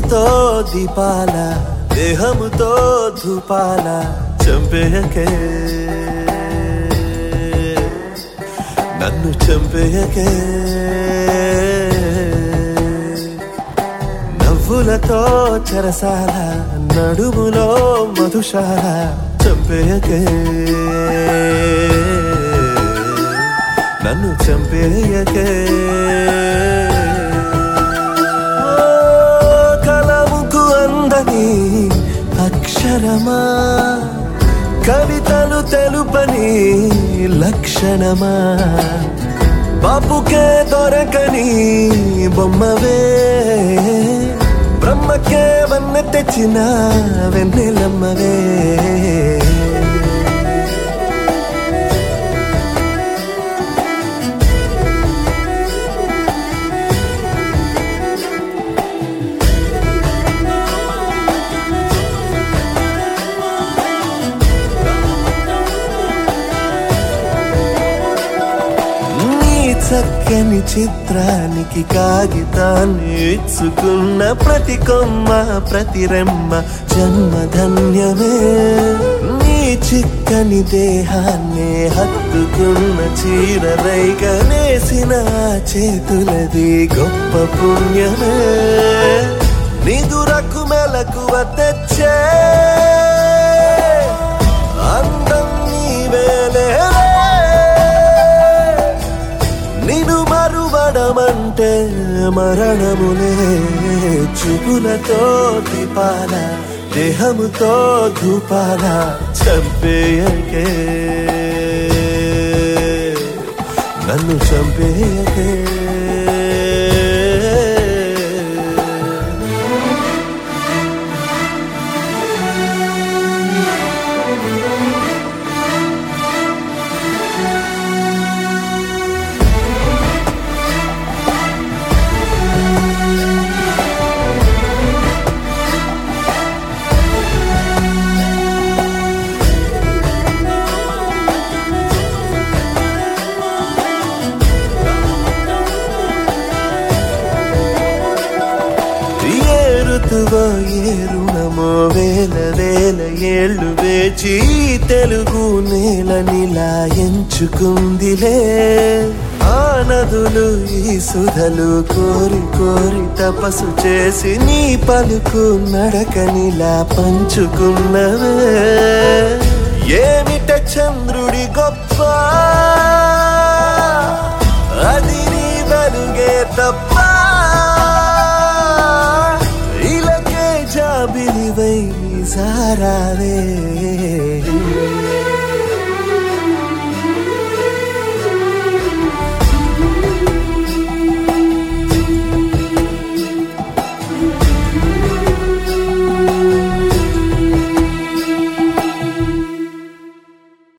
నవ్వులతో దీపాల దేహముతో ధూపాల చంపేయకే నన్ను చంపేయకే నవ్వులతో చెరసాల నడుములో మధుశాల చంపేయకే నన్ను చంపేయకే ఓ, కలముకు అందని అక్షరమా కవితలు తెలుపని లక్షణమా బాపుకే దొరకని బొమ్మవే బ్రహ్మకే వన్న తెచ్చిన వెన్నెలమ్మవే నీ చక్కని చిత్రానికి కాగితాన్ని ఇచ్చుకున్న ప్రతి కొమ్మ ప్రతి రెమ్మ జన్మధన్యమే నీ చిక్కని దేహాన్ని హత్తుకున్న చీర రైగనేసిన చేతులది గొప్ప పుణ్యమే నిదురకు మెలకువ తెచ్చే అందం నీవేలే నిన్ను మరువడమంటే మరణములే చూపులతో దీపాల దేహముతో ధూపాల చంపేయకే నన్ను చంపేయకే ఏ ఋతువో ఏ రుణమో వేల వేల ఏళ్ళు వేచి ఈ తెలుగు నేల నిలా ఎంచుకుందిలే ఆ నదులు ఈ సుధలు కోరి కోరి తపస్సు చేసి నీ పలుకు నడకనిలా పంచుకున్నవే ఏమిట చంద్రుడి గొప్ప అది నీ వెలుగే తప్ప ఇలకే జాబిలివై సారావే